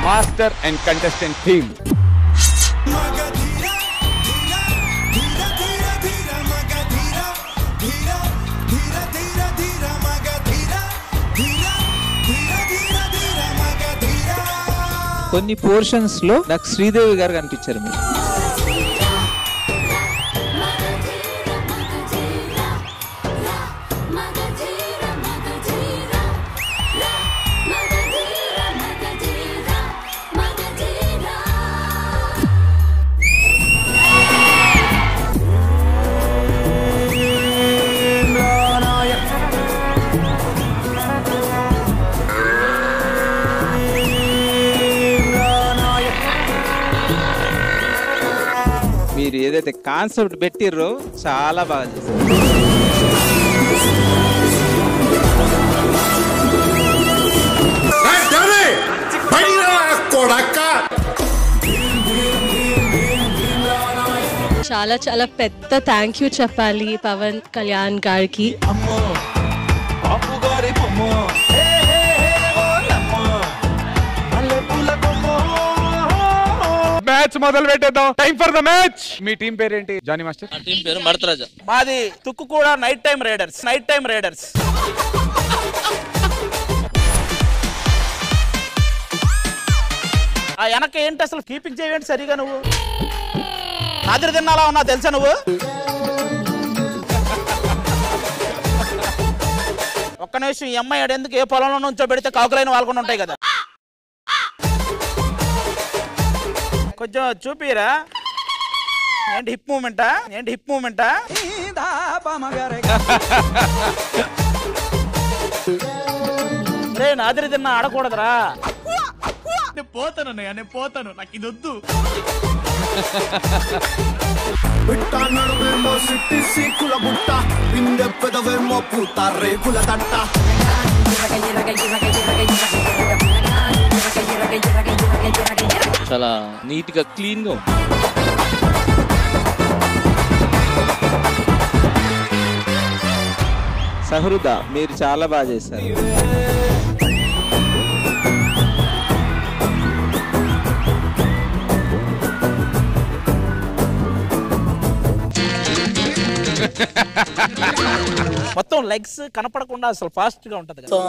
Master and contestant team కొన్ని portions లో నాకు శ్రీదేవి గారు కనిపించారు మీరు మీరు ఏదైతే కాన్సెప్ట్ పెట్టిర్రో చాలా బాగా చేశారు చాలా చాలా పెద్ద థ్యాంక్ యూ చెప్పాలి పవన్ కళ్యాణ్ గారికి మ్యాచ్ మొదలు పెట్టేద్దాం టైం ఫర్ ద మ్యాచ్ మీ టీం పేరేంటి జానీ మాస్టర్ టీం పేరు మడతరాజా మాది తుక్కు కూడా night time riders night time riders ఆ వెనక ఏంటి అసలు కీపింగ్ చేయండి సరిగా నువ్వు నాదిరి తిన్నాలా ఉన్నా తెలుసా నువ్వు ఒక్క నిమిషం ఈ అమ్మాయి ఆడ ఎందుకు ఏ పొలంలో నుంచో పెడితే కాకులైన వాళ్ళకుండా ఉంటాయి కదా కొంచెం చూపిరా ఏంటి హిప్ మూమెంటా ఏంటి హిప్ మూమెంటా రే నాదిరి తిన్నా ఆడకూడదురా నేను పోతాను అన్నయ్య, నేను పోతాను నాకు ఇది వద్దు బిట్ట నడువేమో సిట్టి సీకుల బుట్ట పిందె పెదవేమో పూత రేకుల తట్ట చాలా నీట్ గా క్లీన్ గా ఉంది సహృద మీరు చాలా బాగా చేశారు మొత్తం లెగ్స్ కనపడకుండా అసలు ఫాస్ట్ గా ఉంటది కదా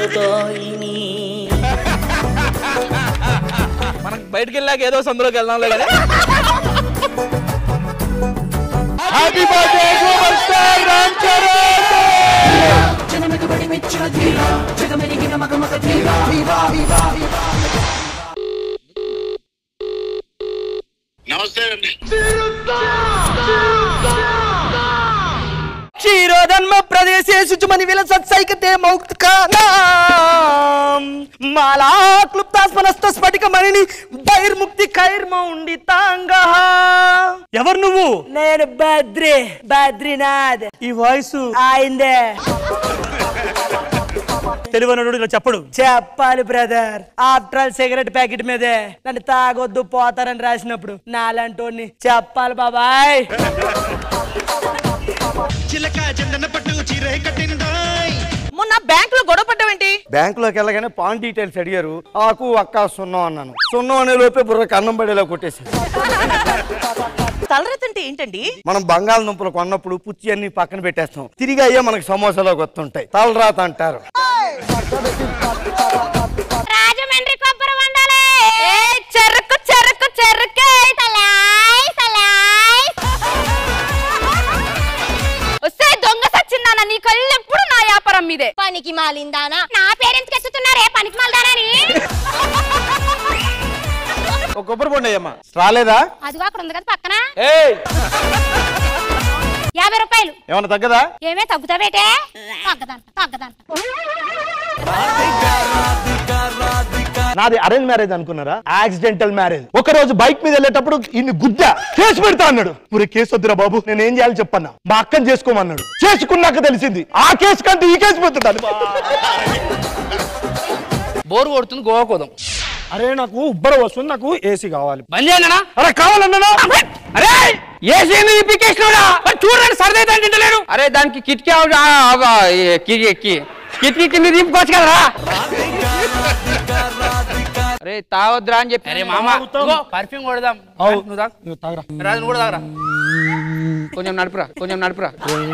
మనం బయటికి వెళ్ళాక ఏదో సందులోకి వెళ్దాంలే కదా happy birthday super star Ram Charan క్షీరోధన్మ ప్రదేశే శుచుమని విల సత్సైకతే మౌక్తికానాం మాలా క్లుప్తాస్మనస్త స్ఫటిక మణిని బైర్ముక్తి ఖైర్మౌండి తాంగః ఎవరు నువ్వు నేను బద్రి బద్రీనాథ్ ఈ వాయిస్ ఆయిందే తెలివనడు ఇలా చెప్పడు చెప్పాలి brother after all cigarette packet మీదే నన్ను తాగొద్దు పోతారని రాసినప్పుడు నాలంటోని చెప్పాలి బాబాయ్ మొన్న బ్యాంక్ లో గొడవ పడ్డావేంటి బ్యాంకులోకి వెళ్ళగానే పాన్ డీటెయిల్స్ అడిగారు ఆకు అక్క సున్నం అన్నాను సున్నం అనే లోపే బుర్రకు అన్నం పడేలా కొట్టేశారు తలరతంటే ఏంటండి మనం బంగాళదుంపలు కొన్నప్పుడు పుచ్చి అన్ని పక్కన పెట్టేస్తాం తిరిగి అయ్యే మనకి సమోసాలోకి వస్తుంటాయి తలరాత అంటారు రాజమండ్రి కొబ్బరి వండాలి చెరుకు చెరుకు చెరుకే సలాయ్ సలాయ్ వస్తే దొంగ సచ్చిందానా నీ కళ్ళు ఎప్పుడు నా వ్యాపారం మీదే పనికి మాలిందానా నా పేరెంట్స్ ఎత్తుతున్నారే పనికి మాలిదానని ఒక కొబ్బరి బొండయ్యమ్మ రాలేదా అదిగో అక్కడ ఉంది కదా పక్కన ఏయ్ యాభై రూపాయలు ఏమన్నా తగ్గదా ఏమే తగ్గుతావేటే తగ్గదంట తగ్గదంట నాది అరేంజ్ మ్యారేజ్ అనుకున్నారా యాక్సిడెంటల్ మ్యారేజ్ ఒక రోజు బైక్ మీద వెళ్ళేటప్పుడు ఇన్ని గుద్ద కేసు పెడతా అన్నాడు మరి కేసు వద్దురా బాబు నేను ఏం చేయాలి చెప్పన్నా మా అక్కని చేసుకోమన్నాడు చేసుకున్నాక తెలిసింది ఆ కేసు కంటే ఈ కేసు పోతుంటాను బోర్ కొడుతుంది గోవా కోదాం అరే నాకు ఉబ్బర వస్తుంది నాకు ఏసీ కావాలి బంద్ చేయండి అరే కావాలన్నా అరే ఏసీ ఇప్పికేసినోడా చూడండి సరదా తింటలేరు అరే దానికి కిటికీ ఆవిడ- ఆ, ఆ, ఈ కి- కి- కిటికీ కింద దింపుకోవచ్చు కదరా అరే తాగొద్దురా అని చెప్పి అరే మామ పర్ఫ్యూమ్ కొడదాం నువ్వు తాగు. రాజు నువ్వు కూడా తాగరా కొంచెం నడుపురా కొంచెం నడుపురా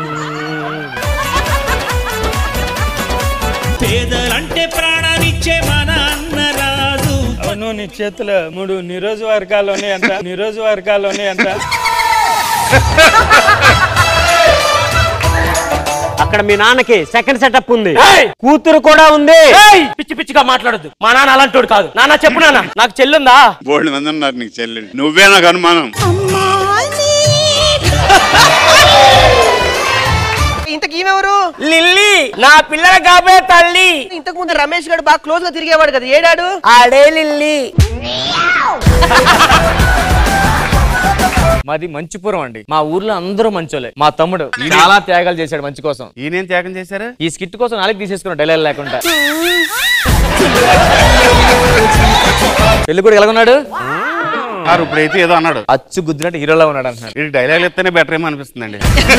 పేదలంటే ప్రాణానిచ్చే మన అన్నరాజు అవును నీ చేతిలో మూడు నిరోజకవర్గాల్లోనే ఎంత నిరోజకవర్గాల్లోనే ఎంత అక్కడ మీ నాన్నకి సెకండ్ సెటప్ ఉంది కూతురు కూడా ఉంది పిచ్చి పిచ్చిగా మాట్లాడద్దు మా నాన్న అలాంటోడు కాదు నాన్న చెప్పు నాన్న నాకు చెల్లుందా బోల్డ్ మంది ఉన్నారు నీకు చెల్లెలు నువ్వే నాకు అనుమానం ఇంతకు ఈమెవరు లిల్లీ నా పిల్లల కాబే తల్లి ఇంతకు ముందు రమేష్ గారు బాగా క్లోజ్ గా తిరిగేవాడు కదా ఏడాడు ఆడే లిల్లీ మాది మంచిపురం అండి మా ఊర్లో అందరూ మంచోలే మా తమ్ముడు చాలా త్యాగాలు చేశాడు మంచి కోసం ఈయనేం త్యాగం చేశారు ఈ స్కిట్ కోసం నాలుగు తీసేసుకున్నాడు డైలాగ్ లేకుండా పెళ్లి కూడా ఎలాగున్నాడు సార్ ఇప్పుడైతే ఏదో అన్నాడు అచ్చు గుద్దినట్టు హీరోలా ఉన్నాడు అంటున్నాడు వీడికి డైలాగ్ ఇస్తేనే బెటర్ ఏమో అనిపిస్తుందండి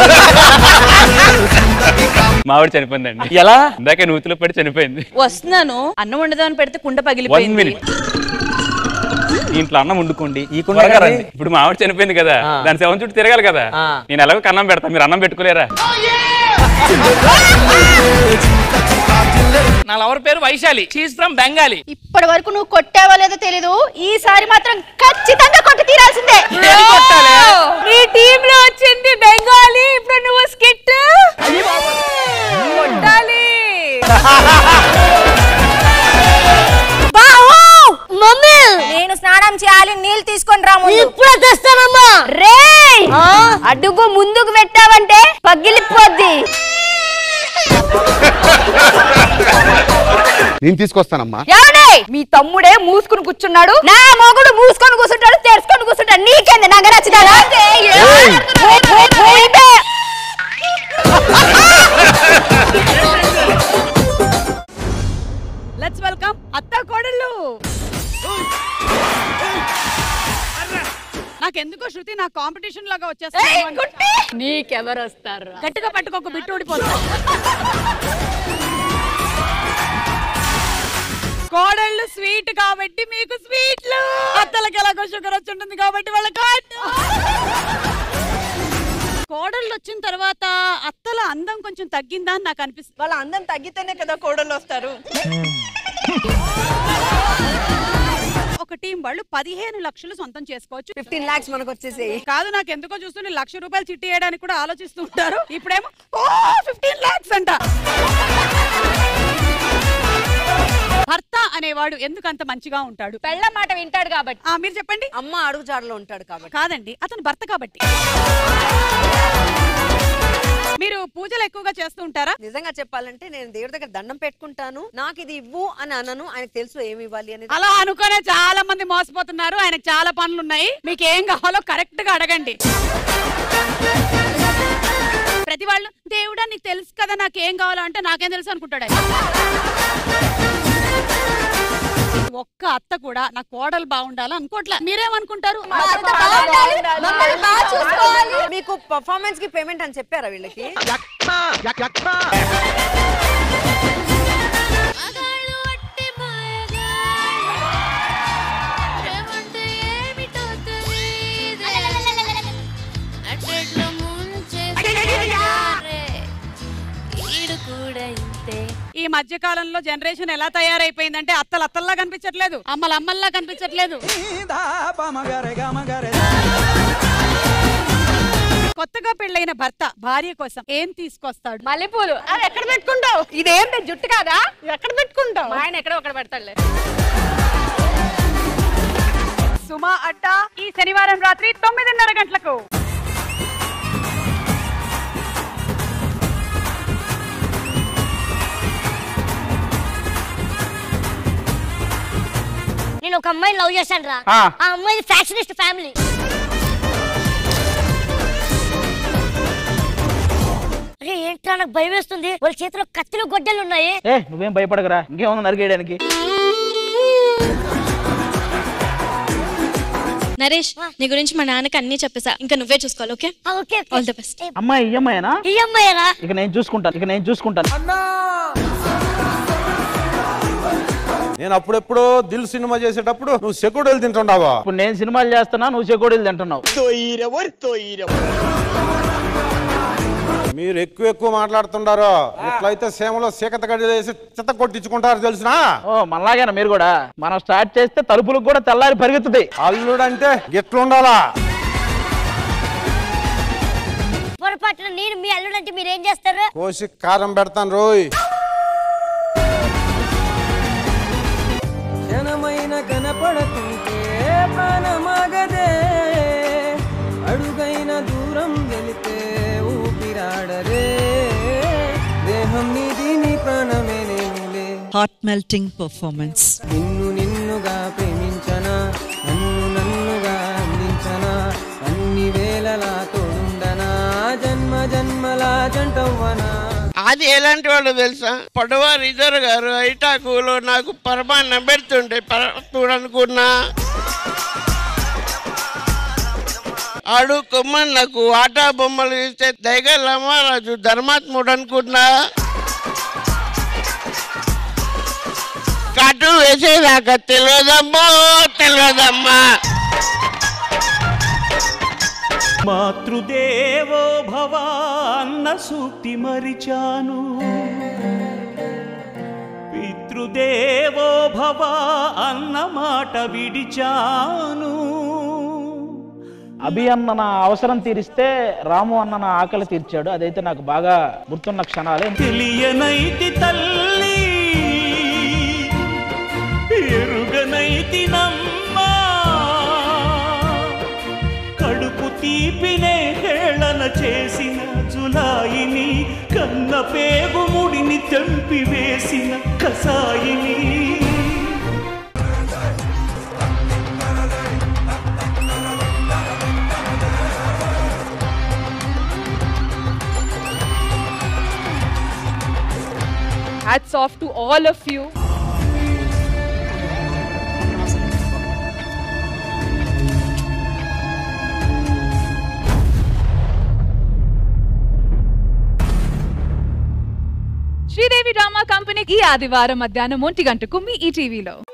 మావిడ చనిపోయిందండి ఎలా ఇందాక నూతిలో పడి చనిపోయింది వస్తున్నాను అన్నం వండుదామని పెడితే కుండ వన్ పగిలిపోయింది మినిట్ ఇంట్లో అన్నం వండుకోండి ఈ కుండ త్వరగా కదా? రండి. ఇప్పుడు మా ఆవిడ చనిపోయింది కదా ఆ. దాని సెవెన్ చుట్టూ తిరగాలి కదా ఆ. నేను ఎలాగో కన్నం పెడతా మీరు అన్నం పెట్టుకోలేరా నా లవర్ పేరు వైశాలి షీస్ ఫ్రమ్ బెంగాలీ ఇప్పటి వరకు నువ్వు కొట్టావో లేదో తెలీదు ఈసారి మాత్రం ఖచ్చితంగా కొట్టి తీరాల్సిందే ఏది కొట్టాలి? నీ టీమ్ లో వచ్చింది బెంగాలీ ఇప్పుడు నువ్వు స్కిట్ కొట్టాలి మమ్మీ నేను స్నానం చేయాలి నీళ్ళు తీసుకొని రా ఇప్పుడు తెస్తానమ్మా రే అడుగు ముందుకు పెట్టావంటే పగిలిపోద్ది నేను తీసుకొస్తానమ్మా ఏమండి మీ తమ్ముడే మూసుకుని కూర్చున్నాడు నా మొగుడు మూసుకొని కూర్చుంటాడు తెరుచుకొని కూర్చుంటాడు నీకేంది నాకు నచ్చుతాడా లెట్స్ వెల్కమ్ అత్త కోడళ్ళు నాకెందుకో శృతి నా కాంపిటీషన్ లాగా వచ్చేస్తుంది నీకెవరు వస్తారు గట్టిగా పట్టుకోక బిట్టు ఊడిపోతా కోడళ్ళు స్వీట్ కాబట్టి మీకు స్వీట్లు అత్తలకి ఎలాగో షుగర్ వచ్చి ఉంటుంది కాబట్టి వాళ్ళ కోడళ్ళు వచ్చిన తర్వాత అత్తల అందం కొంచెం తగ్గిందా అని నాకు అనిపిస్తుంది వాళ్ళ అందం తగ్గితేనే కదా కోడళ్ళు వస్తారు ఒక టీం వాళ్ళు పదిహేను లక్షలు సొంతం చేసుకోవచ్చు ఫిఫ్టీన్ లాక్స్ మనకు వచ్చేసేయి కాదు నాకు ఎందుకో చూస్తుంటే లక్ష రూపాయలు చిట్టి వేయడానికి కూడా ఆలోచిస్తూ ఉంటారు ఇప్పుడేమో ఓ ఫిఫ్టీన్ లాక్స్ అంట భర్త అనేవాడు ఎందుకు అంత మంచిగా ఉంటాడు పెళ్ళ మాట వింటాడు కాబట్టి ఆ మీరు చెప్పండి అమ్మ అడుగు జాడలో ఉంటాడు కాబట్టి కాదండి అతను భర్త కాబట్టి మీరు పూజలు ఎక్కువగా చేస్తూ ఉంటారా నిజంగా చెప్పాలంటే నేను దేవుడి దగ్గర దండం పెట్టుకుంటాను నాకు ఇది ఇవ్వు అని అనను ఆయనకు తెలుసు ఏమి ఇవ్వాలి అనేది అలా అనుకునే చాలా మంది మోసపోతున్నారు ఆయనకు చాలా పనులు ఉన్నాయి మీకు ఏం కావాలో కరెక్ట్ గా అడగండి ప్రతి వాళ్ళు దేవుడా నీకు తెలుసు కదా నాకేం కావాలో అంటే నాకేం తెలుసు అనుకుంటాడు ఆయన. ఒక్క అత్త కూడా నా కోడలు బాగుండాలి అనుకోవట్లే మీరేమనుకుంటారు మీకు పర్ఫార్మెన్స్ కి పేమెంట్ అని చెప్పారా వీళ్ళకి ఈ మధ్య కాలంలో జనరేషన్ ఎలా తయారైపోయిందంటే అత్తలు అత్తల్లా కనిపించట్లేదు అమ్మలు అమ్మల్లా కనిపించట్లేదు కొత్తగా పెళ్ళైన భర్త భార్య కోసం ఏం తీసుకొస్తాడు మల్లెపూలు అది ఎక్కడ పెట్టుకుంటావు ఇదేంటి జుట్టు కాదా ఎక్కడ పెట్టుకుంటావు మా ఆయన ఎక్కడో ఒకటి పెడతాడులే సుమా అడ్డా ఈ శనివారం రాత్రి తొమ్మిదిన్నర గంటలకు నేను ఒక అమ్మాయిని లవ్ చేశాను రా ఆ. ఆ అమ్మాయి ఫ్యాక్షనిస్ట్ ఫ్యామిలీ అరే ఏంట్రా నాకు భయం వేస్తుంది వాళ్ళ చేతిలో కత్తులు గొడ్డలు ఉన్నాయి ఏ నువ్వేం భయపడకరా ఇంకేముంది నరికేయడానికి నరేష్ నీ గురించి మా నాన్నకి అన్ని చెప్పేసా ఇంకా నువ్వే చూసుకోవాలి okay okay all the best అమ్మాయి ఈ అమ్మాయినా ఈ అమ్మాయిరా ఇక నేను చూసుకుంటాను ఇక నేను చూసుకుంటాను నేను అప్పుడెప్పుడో దిల్ సినిమా చేసేటప్పుడు నువ్వు సెక్యూరిటీలు తింటుండావా ఇప్పుడు నేను సినిమాలు చేస్తున్నా నువ్వు చెకోడీలు తింటున్నావు మీరు ఎక్కువ ఎక్కువ మాట్లాడుతుండారు ఎట్లయితే సేమలో సీకత గడి వేసి చెత్త కొట్టించుకుంటారు తెలిసినా ఓ మనలాగేనా మీరు కూడా మనం స్టార్ట్ చేస్తే తలుపులకు కూడా తెల్లారి పరిగెత్తుతాయి అల్లుడంటే ఎట్లుండాలా పొరపాటున నేను మీ అల్లుడంటే మీరేం చేస్తారు కోసి కారం పెడతాను రోయ్ జనమైన కనపడకుంటే ప్రాణమాగదే అడుగైన దూరం వెళితే ఊపిరాడరే దేహం నీది నీ ప్రాణమే నేనులే హార్ట్ మెల్టింగ్ పర్ఫార్మెన్స్ నిన్ను నిన్నుగా ప్రేమించనా నన్ను నన్నుగా అందించనా అన్ని వేళలా తోడుండనా జన్మ జన్మల జంటవ్వనా అది ఎలాంటి వాళ్ళు తెలుసా పడవ రిజర్ గారు ఐటాకులో నాకు పరమాన్నం పెడుతుండే చూడనుకున్నా ఆడు కొమ్మన్నకు ఆటా బొమ్మలు ఇస్తే దైగల్ రామారాజు ధర్మాత్ముడు అనుకున్నా కటు వేసేదాకా తెలియదమ్మో తెలియదమ్మా మాతృదేవో భవ అన్న సూక్తి మరిచాను పితృదేవో భవ అన్న మాట విడిచాను అభి అన్న నా అవసరం తీరిస్తే రాము అన్న నా ఆకలి తీర్చాడు అదైతే నాకు బాగా గుర్తున్న క్షణాలే తెలియనైతి తల్లి ఎరుగనైతి నమ్మా కడుపు తీపినే హేళన చేసిన జులాయిని కన్న పేగు ముడిని తెంపి వేసిన కసాయిని Hats off to all of you. Sridevi drama కంపెనీకి ఈ ఆదివారం మధ్యాహ్నం ఒంటి గంటకు మీ ఈ టీవీలో